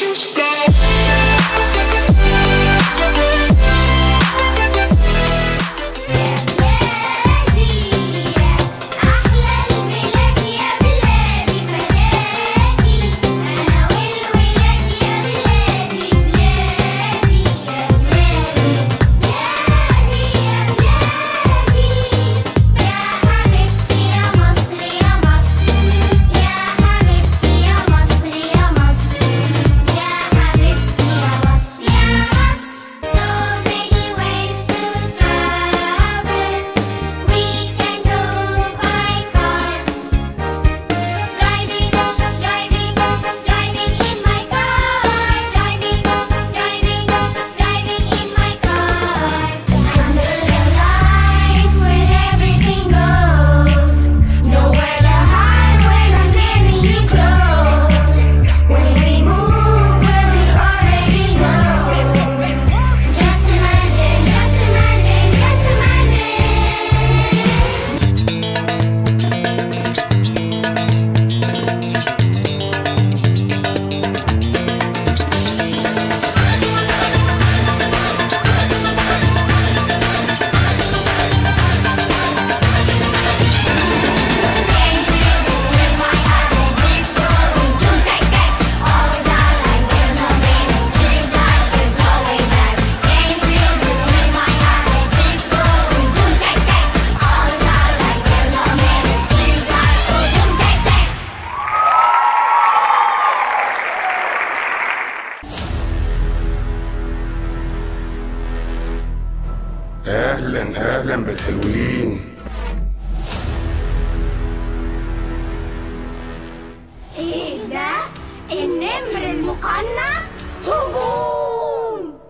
اهلا اهلا بالحلوين ايه ده النمر المقنع هجوم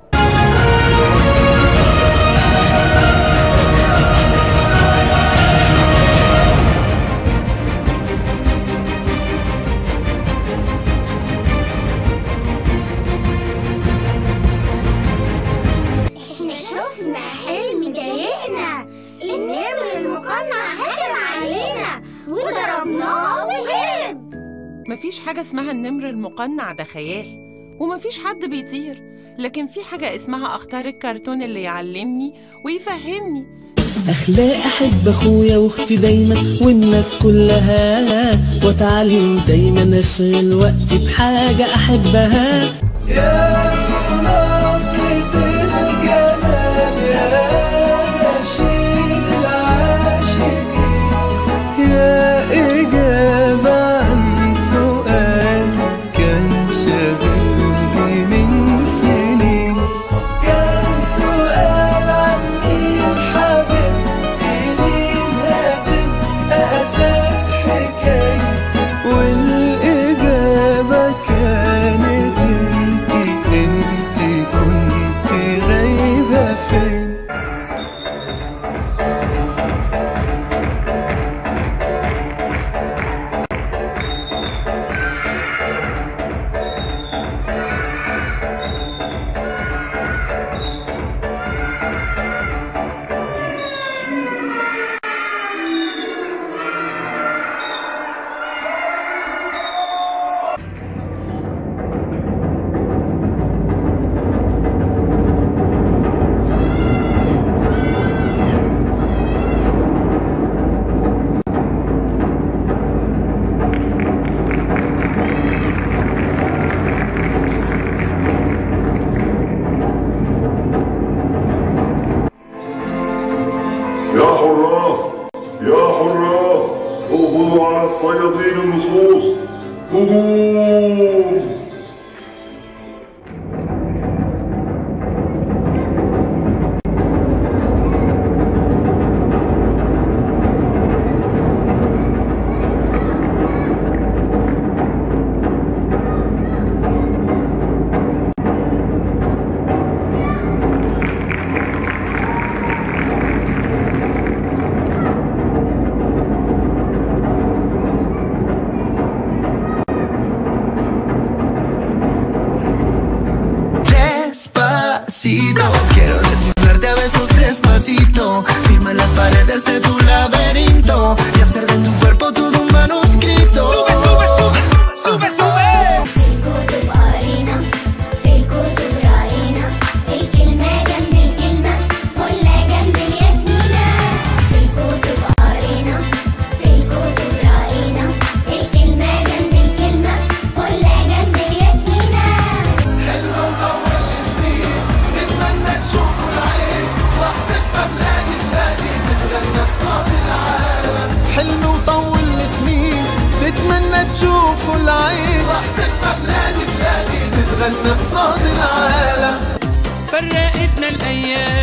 احنا شفنا حلم ضايقنا النمر المقنع هجم علينا وضربناه وهرب مفيش حاجة اسمها النمر المقنع ده خيال ومفيش حد بيطير لكن في حاجة اسمها أختار الكرتون اللي يعلمني ويفهمني اخلاق احب اخويا واختي دايما والناس كلها واتعلم دايما اشغل وقتي بحاجه احبها يا خلاصة الجمال يا نشيد العاشقين يا إجابة عن سؤال كان شاغلني من سنين كان سؤال عن مين حبيبتي مين هتبقى أساس حكايتي والإجابة كانت انتي انتي كنت غايبة فين يا حراس يا حراس اقبضوا على الصيادين اللصوص هجوم Despacito, quiero desnudarte a besos despacito. Firma las paredes de tu laberinto y hacer de tu cuerpo todo un manuscrito. Sube, sube, sube, sube, sube. كتب قرينا فرقتنا الايام